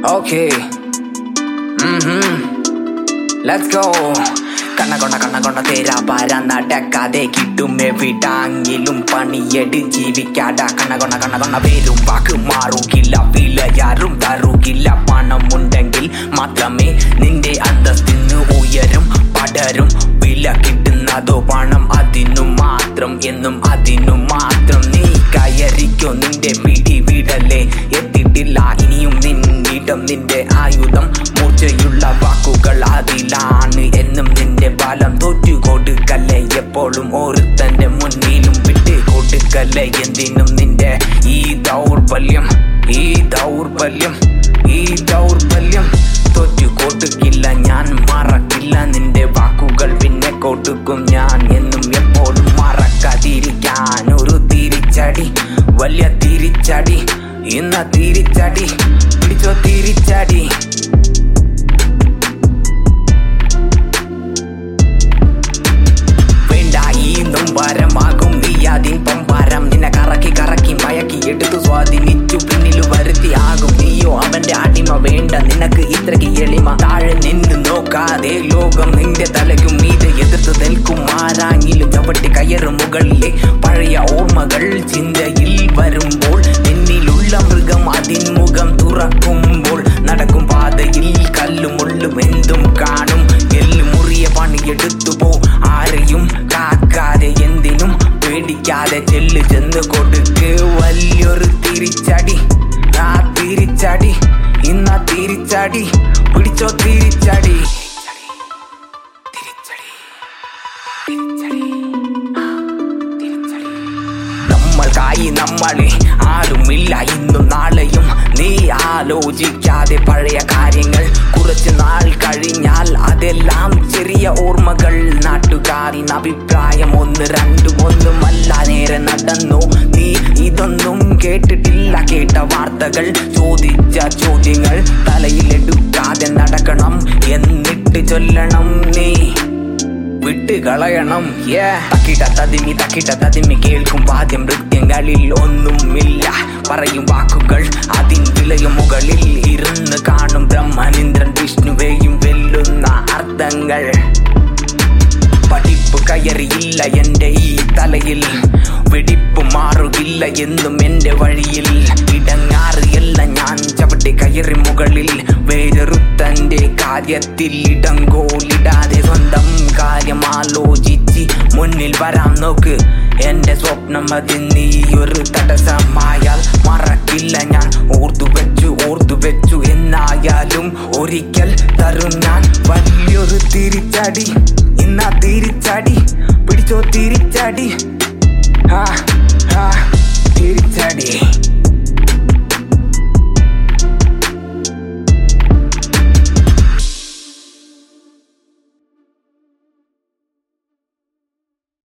Okay. Mm-hmm. Let's go. കണ്ണ കൊണ്ട കണ്ണ കൊണ്ട തേരാ പാര നടക്കാതെ കിട്ടും എവിടാങ്കിലും പണിയെട് ജീവിക്കാട കണ്ണ കൊണ്ട കണ്ണ കൊണ്ട പേരും വാക്ക് മാറുകില്ല വിലയാരും തറുകില്ല പണമുണ്ടെങ്കിൽ മാത്രമേ നിന്റെ അന്തസ്തിന് ഉയരും പടരും വില കിട്ടുന്നതോ പണം അതിനു മാത്രം എന്നും അതിനു മാത്രം നീ കയറിക്കോ നിന്റെ പിടി വിടലേ എത്തിയിട്ടില്ല ഇനിയും നിന്നിടം നിന്റെ ആയുധം മൂർച്ചയുള്ള വാക്കുകൾ അതിലാണ് എന്നും നിന്റെ ബലം തോറ്റു കൊടുക്കല്ലേ എപ്പോഴും ഓരോരുത്തന്റെ മുന്നിലും വിട്ട് കൊടുക്കല്ലേ എന്തിനും നിന്റെ ഈ ദൗർബല്യം ഈ ദൗർബല്യം ഈ ദൗർബല്യം തോറ്റു കൊടുക്കില്ല ഞാൻ മറക്കില്ല നിന്റെ വാക്കുകൾ പിന്നെ കൊടുക്കും ഞാൻ എന്നും എപ്പോഴും മറക്കാതിരിക്കാൻ ഒരു തിരിച്ചടി വലിയ തിരിച്ചടി ഇന്ന തിരിച്ചടി പിടിച്ചോ തിരിച്ചടി വേണ്ട ഈ നൊമ്പരമാകും നീ അതിൻ പമ്പരം നിന്നെ കറക്കി കറക്കി മയക്കി എടുത്തു സ്വാധീനിച്ചു പിന്നിൽ വരുത്തി ആകും നീയോ അവന്റെ അടിമ വേണ്ട നിനക്ക് ഇത്രയ്ക്ക് എളിമ താഴെ നിന്ന് നോക്കാതെ ലോകം നിന്റെ തലയ്ക്കും മീതെ എതിർത്ത് നിൽക്കും ആരാങ്ങിലും ചവിട്ടി കയറും മുകളിലെ പഴയ ഓർമ്മകൾ ചിന്തയിൽ വരുമ്പോൾ എന്നിലുള്ള മൃഗം അതിൻ മുഖം തുറക്കുമ്പോൾ നടക്കും പാതയിൽ കല്ലും മുള്ളും എന്തും കാണും എല്ല് മുറിയ പണിയെടുത്തു പോ ആരെയും കാക്കാതെ എന്തിനും പേടിക്കാതെ ചെല്ല് ചെന്ന് കൊടുക്ക് വലിയൊരു തിരിച്ചടി ആ തിരിച്ചടി ഇന്ന തിരിച്ചടി പിടിച്ചോ തിരിച്ചടി തിരിച്ചടി തിരിച്ചടി ആ, തിരിച്ചടി നമ്മൾക്കായി നമ്മളെ ആരുമില്ല ഇന്നും നാളെയും നീ ആലോചിക്കാതെ പഴയ കാര്യങ്ങൾ കുറച്ച് നാൾ കഴിഞ്ഞാൽ അതെല്ലാം ചെറിയ ഓർമ്മകൾ നാട്ടുകാരിന് അഭിപ്രായം ഒന്ന് രണ്ടും ഒന്നുമല്ല നേരെ നടന്നു നീ ഇതൊന്നും കേട്ടിട്ടില്ല കേട്ട വാർത്തകൾ ചോദിച്ച ചോദ്യങ്ങൾ തലയിലെടുക്കാതെ നടക്കണം എന്നിട്ട് ചൊല്ലണം നീ വിട്ട് കളയണം തക്കിട്ട തതിമി തക്കിട്ട തതിമി കേൾക്കും വാദ്യം നൃത്യങ്ങളിൽ ഒന്നുമില്ല പറയും വാക്കുകൾ അതിൻ വിലയും മുകളിൽ ഇരുന്ന് കാണും ബ്രഹ്മനിന്ദ്രൻ വിഷ്ണുവേയും വെല്ലുന്ന അർത്ഥങ്ങൾ പഠിപ്പ് കയറിയില്ല എന്റെ ഈ തലയിൽ വെടിപ്പ് മാറുകില്ല എന്നും എന്റെ വഴിയിൽ ഇടങ്ങാറിയല്ല ഞാൻ ചവിട്ടി കയറി മുകളിൽ വേറൊരുത്തന്റെ കാര്യത്തിൽ ഇടങ്കോലിടാതെ സ്വന്തം കാര്യം ആലോചിച്ച് മുന്നിൽ വരാൻ നോക്ക് എന്റെ സ്വപ്നം അത് നീ ഒരു തടസ്സമായാൽ മറക്കില്ല ഞാൻ ഓർത്തു വെച്ചു ഓർത്തു വെച്ചു എന്നായാലും ഒരിക്കൽ തരും ഞാൻ വലിയൊരു തിരിച്ചടി ഇന്ന തിരിച്ചടി പിടിച്ചോ തിരിച്ചടി ആ ആ തിരിച്ചടി